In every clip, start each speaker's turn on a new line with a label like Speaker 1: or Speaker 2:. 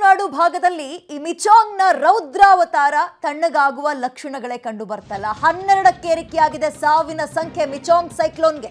Speaker 1: ತಮಿಳುನಾಡು ಭಾಗದಲ್ಲಿ ಈ ಮಿಚಾಂಗ್ನ ರೌದ್ರಾವತಾರ ತಣ್ಣಗಾಗುವ ಲಕ್ಷಣಗಳೇ ಕಂಡು ಬರ್ತಲ್ಲ ಹನ್ನೆರಡಕ್ಕೆ ಏರಿಕೆಯಾಗಿದೆ ಸಾವಿನ ಸಂಖ್ಯೆ ಮಿಚಾಂಗ್ ಸೈಕ್ಲೋನ್ಗೆ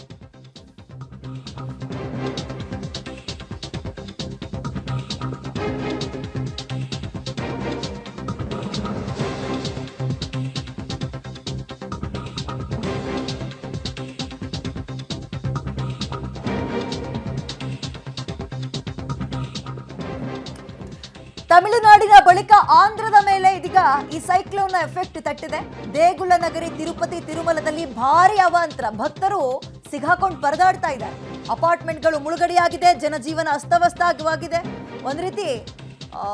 Speaker 1: ತಮಿಳುನಾಡಿನ ಬಳಿಕ ಆಂಧ್ರದ ಮೇಲೆ ಇದೀಗ ಈ ಸೈಕ್ಲೋನ್ನ ಎಫೆಕ್ಟ್ ತಟ್ಟಿದೆ ದೇಗುಲ ನಗರಿ ತಿರುಪತಿ ತಿರುಮಲದಲ್ಲಿ ಭಾರಿ ಅವಾಂತರ ಭಕ್ತರು ಸಿಗಾಕೊಂಡು ಪರದಾಡ್ತಾ ಇದ್ದಾರೆ ಅಪಾರ್ಟ್ಮೆಂಟ್ಗಳು ಮುಳುಗಡೆಯಾಗಿದೆ ಜನಜೀವನ ಅಸ್ತವ್ಯಸ್ತವಾಗಿದೆ ಒಂದ್ ರೀತಿ ಆ,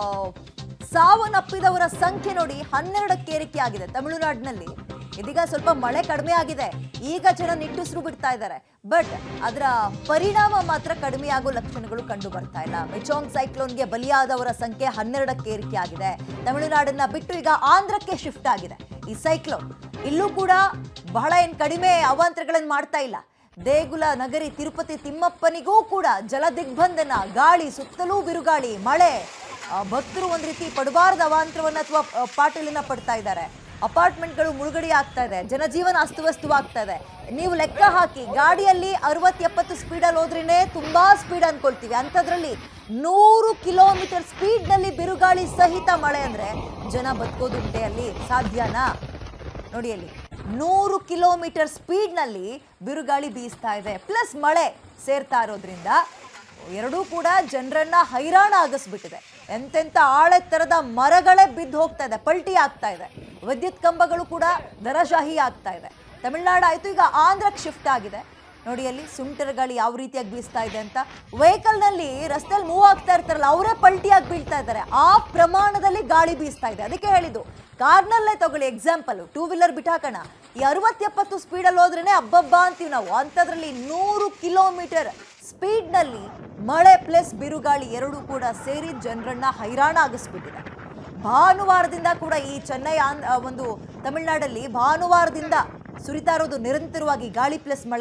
Speaker 1: ಸಾವನ್ನಪ್ಪಿದವರ ಸಂಖ್ಯೆ ನೋಡಿ ಹನ್ನೆರಡಕ್ಕೆ ಏರಿಕೆ ಆಗಿದೆ ತಮಿಳುನಾಡಿನಲ್ಲಿ ಇದೀಗ ಸ್ವಲ್ಪ ಮಳೆ ಕಡಿಮೆ ಆಗಿದೆ ಈಗ ಜನ ನಿಟ್ಟುಸಿರು ಬಿಡ್ತಾ ಇದ್ದಾರೆ ಬಟ್ ಅದರ ಪರಿಣಾಮ ಮಾತ್ರ ಕಡಿಮೆ ಆಗೋ ಲಕ್ಷಣಗಳು ಕಂಡು ಬರ್ತಾ ಇಲ್ಲ ಮಿಚೋಂಗ್ ಸೈಕ್ಲೋನ್ಗೆ ಬಲಿಯಾದವರ ಸಂಖ್ಯೆ ಹನ್ನೆರಡಕ್ಕೆ ಏರಿಕೆ ಆಗಿದೆ ತಮಿಳುನಾಡನ್ನ ಬಿಟ್ಟು ಈಗ ಆಂಧ್ರಕ್ಕೆ ಶಿಫ್ಟ್ ಆಗಿದೆ ಈ ಸೈಕ್ಲೋನ್ ಇಲ್ಲೂ ಕೂಡ ಬಹಳ ಏನ್ ಕಡಿಮೆ ಅವಾಂತರಗಳನ್ನು ಮಾಡ್ತಾ ಇಲ್ಲ ದೇಗುಲ ನಗರಿ ತಿರುಪತಿ ತಿಮ್ಮಪ್ಪನಿಗೂ ಕೂಡ ಜಲ ದಿಗ್ಬಂಧನ ಗಾಳಿ ಸುತ್ತಲೂ ಬಿರುಗಾಳಿ ಮಳೆ ಆ, ಭಕ್ತರು ಒಂದ್ ರೀತಿ ಪಡಬಾರದ ಅವಾಂತರವನ್ನ ಅಥವಾ ಪಾಟಲಿನ ಪಡ್ತಾ ಇದ್ದಾರೆ ಅಪಾರ್ಟ್ಮೆಂಟ್ಗಳು ಮುಳುಗಡೆ ಆಗ್ತಾ ಇದೆ ಜನಜೀವನ ಅಸ್ತವ್ಯಸ್ತವಾಗ್ತಾ ಇದೆ ನೀವು ಲೆಕ್ಕ ಹಾಕಿ ಗಾಡಿಯಲ್ಲಿ ಅರವತ್ ಎಪ್ಪತ್ತು ಸ್ಪೀಡಲ್ಲಿ ಹೋದ್ರೇನೆ ತುಂಬಾ ಸ್ಪೀಡ್ ಅನ್ಕೊಳ್ತೀವಿ ಅಂಥದ್ರಲ್ಲಿ ನೂರು ಕಿಲೋಮೀಟರ್ ಸ್ಪೀಡ್ನಲ್ಲಿ ಬಿರುಗಾಳಿ ಸಹಿತ ಮಳೆ ಅಂದ್ರೆ ಜನ ಬದುಕೋದುಂಟೆ ಅಲ್ಲಿ ಸಾಧ್ಯನಾ ನೋಡಿ ಅಲ್ಲಿ ನೂರು ಕಿಲೋಮೀಟರ್ ಸ್ಪೀಡ್ನಲ್ಲಿ ಬಿರುಗಾಳಿ ಬೀಸ್ತಾ ಇದೆ ಪ್ಲಸ್ ಮಳೆ ಸೇರ್ತಾ ಇರೋದ್ರಿಂದ ಎರಡೂ ಕೂಡ ಜನರನ್ನ ಹೈರಾಣ ಆಗಿಸ್ಬಿಟ್ಟಿದೆ ಎಂತೆಂಥ ಆಳೆತ್ತರದ ಮರಗಳೇ ಬಿದ್ದು ಹೋಗ್ತಾ ಇದೆ ಪಲ್ಟಿ ಆಗ್ತಾ ಇದೆ ವಿದ್ಯುತ್ ಕಂಬಗಳು ಕೂಡ ದರಶಾಹಿ ಆಗ್ತಾ ಇದೆ ತಮಿಳ್ನಾಡು ಆಯ್ತು ಈಗ ಆಂಧ್ರಕ್ಕೆ ಶಿಫ್ಟ್ ಆಗಿದೆ ನೋಡಿ ಅಲ್ಲಿ ಸುಂಟರ ಗಾಳಿ ಯಾವ ರೀತಿಯಾಗಿ ಬೀಸ್ತಾ ಇದೆ ಅಂತ ವೆಹಿಕಲ್ನಲ್ಲಿ ರಸ್ತೆಯಲ್ಲಿ ಮೂವ್ ಆಗ್ತಾ ಇರ್ತಾರಲ್ಲ ಅವರೇ ಪಲ್ಟಿಯಾಗಿ ಬೀಳ್ತಾ ಇದ್ದಾರೆ ಆ ಪ್ರಮಾಣದಲ್ಲಿ ಗಾಳಿ ಬೀಸ್ತಾ ಇದೆ ಅದಕ್ಕೆ ಹೇಳಿದ್ದು ಕಾರ್ನಲ್ಲೇ ತಗೊಳ್ಳಿ ಎಕ್ಸಾಂಪಲ್ ಟೂ ವೀಲರ್ ಬಿಟ್ಟಾಕೋಣ ಈ ಅರವತ್ ಎಪ್ಪತ್ತು ಸ್ಪೀಡಲ್ಲಿ ಹೋದ್ರೇನೆ ಹಬ್ಬಬ್ಬ ಅಂತೀವಿ ನಾವು ಅಂಥದ್ರಲ್ಲಿ ನೂರು ಕಿಲೋಮೀಟರ್ ಸ್ಪೀಡ್ನಲ್ಲಿ ಮಳೆ ಪ್ಲಸ್ ಬಿರುಗಾಳಿ ಎರಡೂ ಕೂಡ ಸೇರಿ ಜನರನ್ನ ಹೈರಾಣ ಆಗಿಸ್ಬಿಟ್ಟಿದೆ ಭಾನುವಾರದಿಂದ ಕೂಡ ಈ ಚೆನ್ನೈ ಆಂಧ್ರ ಆ, ಒಂದು ತಮಿಳುನಾಡಲ್ಲಿ ಭಾನುವಾರದಿಂದ ಸುರಿತಾ ಇರೋದು ನಿರಂತರವಾಗಿ ಗಾಳಿ ಪ್ಲಸ್ ಮಳೆ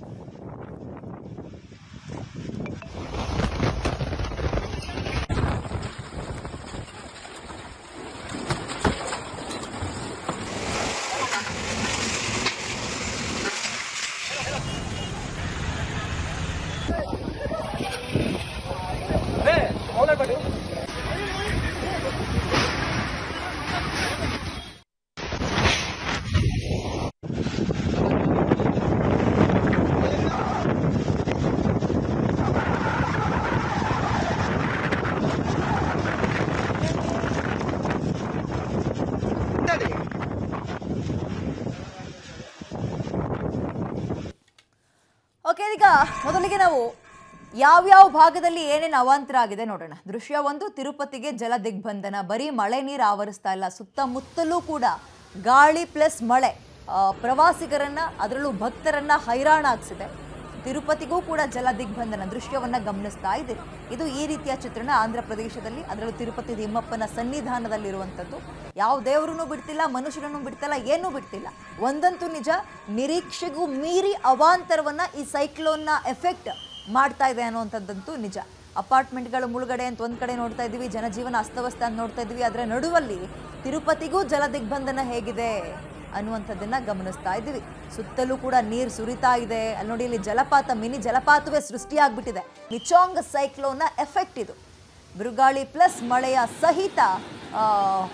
Speaker 1: ಓಕೆ ಈಗ ಮೊದಲಿಗೆ ನಾವು ಯಾವ್ಯಾವ ಭಾಗದಲ್ಲಿ ಏನೇನು ಅವಾಂತರ ಆಗಿದೆ ನೋಡೋಣ ದೃಶ್ಯ ಒಂದು ತಿರುಪತಿಗೆ ಜಲ ದಿಗ್ಬಂಧನ ಬರೀ ಮಳೆ ನೀರು ಆವರಿಸ್ತಾ ಇಲ್ಲ ಸುತ್ತಮುತ್ತಲೂ ಕೂಡ ಗಾಳಿ ಪ್ಲಸ್ ಮಳೆ ಆ, ಪ್ರವಾಸಿಗರನ್ನ ಅದರಲ್ಲೂ ಭಕ್ತರನ್ನ ಹೈರಾಣ ಆಗ್ಸಿದೆ ತಿರುಪತಿಗೂ ಕೂಡ ಜಲ ದಿಗ್ಬಂಧನ ದೃಶ್ಯವನ್ನ ಗಮನಿಸ್ತಾ ಇದ್ದೀರಿ ಇದು ಈ ರೀತಿಯ ಚಿತ್ರಣ ಆಂಧ್ರ ಪ್ರದೇಶದಲ್ಲಿ ಅದರಲ್ಲೂ ತಿರುಪತಿ ತಿಮ್ಮಪ್ಪನ ಸನ್ನಿಧಾನದಲ್ಲಿರುವಂಥದ್ದು ಯಾವ ದೇವರನ್ನು ಬಿಡ್ತಿಲ್ಲ ಮನುಷ್ಯರನ್ನು ಬಿಡ್ತಿಲ್ಲ ಏನೂ ಬಿಡ್ತಿಲ್ಲ ಒಂದಂತೂ ನಿಜ ನಿರೀಕ್ಷೆಗೂ ಮೀರಿ ಅವಾಂತರವನ್ನ ಈ ಸೈಕ್ಲೋನ್ನ ಎಫೆಕ್ಟ್ ಮಾಡ್ತಾ ಇದೆ ಅನ್ನುವಂಥದ್ದಂತೂ ನಿಜ ಅಪಾರ್ಟ್ಮೆಂಟ್ಗಳು ಮುಳುಗಡೆ ಅಂತ ಒಂದ್ ಕಡೆ ನೋಡ್ತಾ ಇದೀವಿ ಜನಜೀವನ ಅಸ್ತವ್ಯಸ್ತ ಅಂತ ನೋಡ್ತಾ ಇದೀವಿ ಅದರ ನಡುವಲ್ಲಿ ತಿರುಪತಿಗೂ ಜಲ ದಿಗ್ಬಂಧನ ಹೇಗಿದೆ ಅನ್ನುವಂಥದ್ದನ್ನ ಗಮನಿಸ್ತಾ ಇದ್ದೀವಿ ಸುತ್ತಲೂ ಕೂಡ ನೀರು ಸುರಿತಾ ಇದೆ ಅಲ್ಲಿ ನೋಡಿ ಇಲ್ಲಿ ಜಲಪಾತ ಮಿನಿ ಜಲಪಾತವೇ ಸೃಷ್ಟಿಯಾಗ್ಬಿಟ್ಟಿದೆ ನಿಚಾಂಗ್ ಸೈಕ್ಲೋನ್ನ ಎಫೆಕ್ಟ್ ಇದು ಬಿರುಗಾಳಿ ಪ್ಲಸ್ ಮಳೆಯ ಸಹಿತ ಆ,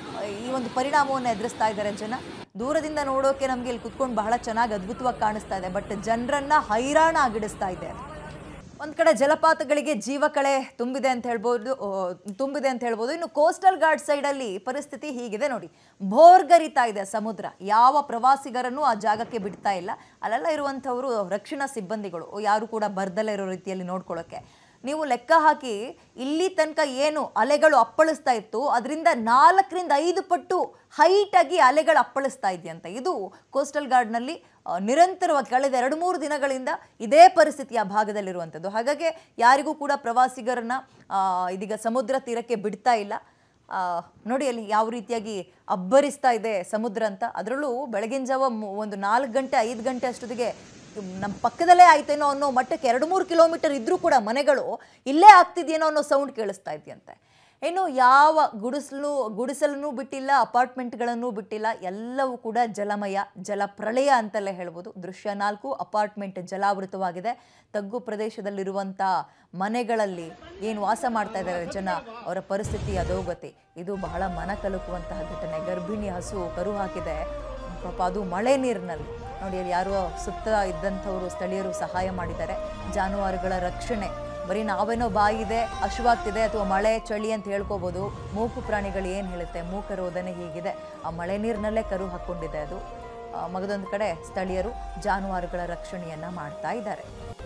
Speaker 1: ಈ ಒಂದು ಪರಿಣಾಮವನ್ನು ಎದುರಿಸ್ತಾ ಇದ್ದಾರೆ ಜನ ದೂರದಿಂದ ನೋಡೋಕೆ ನಮಗೆ ಇಲ್ಲಿ ಕುತ್ಕೊಂಡು ಬಹಳ ಚೆನ್ನಾಗಿ ಅದ್ಭುತವಾಗಿ ಕಾಣಿಸ್ತಾ ಇದೆ ಬಟ್ ಜನರನ್ನ ಹೈರಾಣ ಆಗಿಡಿಸ್ತಾ ಇದೆ ಅದು. ಒಂದ್ ಕಡೆ ಜಲಪಾತಗಳಿಗೆ ಜೀವ ಕಳೆ ತುಂಬಿದೆ ಅಂತ ಹೇಳ್ಬೋದು ಆ, ತುಂಬಿದೆ ಅಂತ ಹೇಳ್ಬೋದು ಇನ್ನು ಕೋಸ್ಟಲ್ ಗಾರ್ಡ್ ಸೈಡಲ್ಲಿ ಪರಿಸ್ಥಿತಿ ಹೀಗಿದೆ ನೋಡಿ ಭೋರ್ಗರಿತಾ ಇದೆ ಸಮುದ್ರ ಯಾವ ಪ್ರವಾಸಿಗರನ್ನು ಆ ಜಾಗಕ್ಕೆ ಬಿಡ್ತಾ ಇಲ್ಲ ಅಲ್ಲೆಲ್ಲ ಇರುವಂಥವರು ರಕ್ಷಣಾ ಸಿಬ್ಬಂದಿಗಳು ಯಾರು ಕೂಡ ಬರ್ದಲ್ಲೇ ಇರೋ ರೀತಿಯಲ್ಲಿ ನೋಡ್ಕೊಳ್ಳೋಕೆ ನೀವು ಲೆಕ್ಕ ಹಾಕಿ ಇಲ್ಲಿ ತನಕ ಏನು ಅಲೆಗಳು ಅಪ್ಪಳಿಸ್ತಾ ಇತ್ತು ಅದರಿಂದ ನಾಲ್ಕರಿಂದ ಐದು ಪಟ್ಟು ಹೈಟ್ ಆಗಿ ಅಲೆಗಳು ಅಪ್ಪಳಿಸ್ತಾ ಇದೆಯಂತೆ ಇದು ಕೋಸ್ಟಲ್ ಗಾರ್ಡ್ನಲ್ಲಿ ಆ, ನಿರಂತರವಾಗಿ ಕಳೆದ ಎರಡು ಮೂರು ದಿನಗಳಿಂದ ಇದೇ ಪರಿಸ್ಥಿತಿ ಆ ಭಾಗದಲ್ಲಿರುವಂಥದ್ದು ಹಾಗಾಗಿ ಯಾರಿಗೂ ಕೂಡ ಪ್ರವಾಸಿಗರನ್ನ ಆ, ಇದೀಗ ಸಮುದ್ರ ತೀರಕ್ಕೆ ಬಿಡ್ತಾ ಇಲ್ಲ ಆ, ನೋಡಿ ಅಲ್ಲಿ ಯಾವ ರೀತಿಯಾಗಿ ಅಬ್ಬರಿಸ್ತಾ ಇದೆ ಸಮುದ್ರ ಅಂತ ಅದರಲ್ಲೂ ಬೆಳಗಿನ ಜಾವ ಮು- ಒಂದು ನಾಲ್ಕು ಗಂಟೆ ಐದು ಗಂಟೆ ಅಷ್ಟೊತ್ತಿಗೆ ನಮ್ಮ ಪಕ್ಕದಲ್ಲೇ ಆಯ್ತೇನೋ ಅನ್ನೋ ಮಟ್ಟಕ್ಕೆ ಎರಡು ಮೂರು ಕಿಲೋಮೀಟರ್ ಇದ್ರೂ ಕೂಡ ಮನೆಗಳು ಇಲ್ಲೇ ಆಗ್ತಿದೆಯೇನೋ ಅನ್ನೋ ಸೌಂಡ್ ಕೇಳಿಸ್ತಾ ಇದೆಯಂತೆ ಇನ್ನು ಯಾವ ಗುಡಿಸಲು ಗುಡಿಸಲನ್ನು ಬಿಟ್ಟಿಲ್ಲ ಅಪಾರ್ಟ್ಮೆಂಟ್ಗಳನ್ನು ಬಿಟ್ಟಿಲ್ಲ ಎಲ್ಲವೂ ಕೂಡ ಜಲಮಯ ಜಲಪ್ರಳಯ ಅಂತಲೇ ಹೇಳ್ಬೋದು ದೃಶ್ಯ ನಾಲ್ಕು ಅಪಾರ್ಟ್ಮೆಂಟ್ ಜಲಾವೃತವಾಗಿದೆ ತಗ್ಗು ಪ್ರದೇಶದಲ್ಲಿರುವಂಥ ಮನೆಗಳಲ್ಲಿ ಏನು ವಾಸ ಮಾಡ್ತಾ ಇದ್ದಾರೆ ಜನ ಅವರ ಪರಿಸ್ಥಿತಿ ಅಧೋಗತಿ ಇದು ಬಹಳ ಮನ ಕಲುಕುವಂತಹ ಘಟನೆ ಗರ್ಭಿಣಿ ಹಸು ಕರು ಹಾಕಿದೆ ಪಾಪ ಅದು ಮಳೆ ನೀರಿನಲ್ಲಿ ನೋಡಿ ಅಲ್ಲಿ ಯಾರೋ ಸುತ್ತ ಇದ್ದಂಥವರು ಸ್ಥಳೀಯರು ಸಹಾಯ ಮಾಡಿದ್ದಾರೆ ಜಾನುವಾರುಗಳ ರಕ್ಷಣೆ ಬರೀ ನಾವೇನೋ ಬಾಯಿದೆ ಹಶುವಾಗ್ತಿದೆ ಅಥವಾ ಮಳೆ ಚಳಿ ಅಂತ ಹೇಳ್ಕೋಬೋದು ಮೂಕು ಪ್ರಾಣಿಗಳು ಏನು ಹೇಳುತ್ತೆ ಮೂಕ ರೋದನೆ ಹೀಗಿದೆ ಆ ಮಳೆ ನೀರಿನಲ್ಲೇ ಕರು ಹಾಕ್ಕೊಂಡಿದೆ ಅದು ಆ, ಮಗದೊಂದು ಕಡೆ ಸ್ಥಳೀಯರು ಜಾನುವಾರುಗಳ ರಕ್ಷಣೆಯನ್ನ ಮಾಡ್ತಾ ಇದ್ದಾರೆ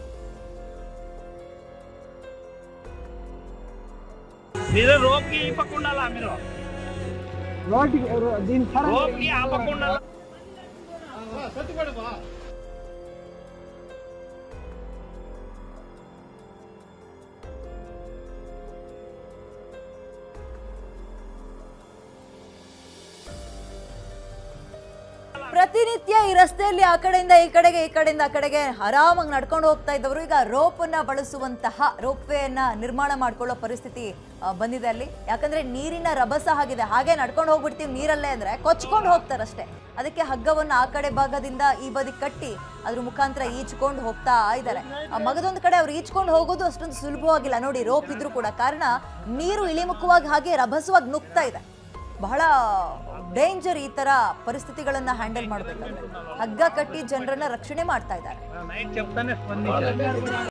Speaker 2: మీరు రోప్కి ఇవ్వకుండా మీరు
Speaker 3: రోడ్డుకి రో- దీని సర
Speaker 2: రోప్కి ఆపకుండా
Speaker 1: ಪ್ರತಿನಿತ್ಯ ಈ ರಸ್ತೆಯಲ್ಲಿ ಆ ಕಡೆಯಿಂದ ಈ ಕಡೆಗೆ ಈ ಕಡೆಯಿಂದ ಆ ಕಡೆಗೆ ಆರಾಮಾಗಿ ನಡ್ಕೊಂಡು ಹೋಗ್ತಾ ಇದ್ದವರು ಈಗ ರೋಪ್ ಅನ್ನ ಬಳಸುವಂತಹ ರೋಪ್ ವೇಯನ್ನ ನಿರ್ಮಾಣ ಮಾಡ್ಕೊಳ್ಳೋ ಪರಿಸ್ಥಿತಿ ಆ, ಬಂದಿದೆ ಅಲ್ಲಿ ಯಾಕಂದ್ರೆ ನೀರಿನ ರಭಸ ಆಗಿದೆ ಹಾಗೆ ನಡ್ಕೊಂಡು ಹೋಗ್ಬಿಡ್ತೀವಿ ನೀರಲ್ಲೇ ಅಂದ್ರೆ ಕೊಚ್ಕೊಂಡು ಹೋಗ್ತಾರಷ್ಟೇ ಅದಕ್ಕೆ ಹಗ್ಗವನ್ನು ಆ ಕಡೆ ಭಾಗದಿಂದ ಈ ಬದಿ ಕಟ್ಟಿ ಅದ್ರ ಮುಖಾಂತರ ಈಚ್ಕೊಂಡು ಹೋಗ್ತಾ ಇದ್ದಾರೆ ಆ ಮಗದೊಂದು ಕಡೆ ಅವ್ರು ಈಚ್ಕೊಂಡು ಹೋಗೋದು ಅಷ್ಟೊಂದು ಸುಲಭವಾಗಿಲ್ಲ ನೋಡಿ ರೋಪ್ ಇದ್ರೂ ಕೂಡ ಕಾರಣ ನೀರು ಇಳಿಮುಖವಾಗಿ ಹಾಗೆ ರಭಸವಾಗಿ ನುಗ್ತಾ ಇದೆ ಬಹಳ ಡೇಂಜರ್ ಈ ತರ ಪರಿಸ್ಥಿತಿಗಳನ್ನ ಹ್ಯಾಂಡಲ್ ಮಾಡಬೇಕಂದ್ರೆ ಹಗ್ಗ ಕಟ್ಟಿ ಜನರನ್ನ ರಕ್ಷಣೆ ಮಾಡ್ತಾ ಇದ್ದಾರೆ
Speaker 2: నైట్ చెప్తానే స్పందించారు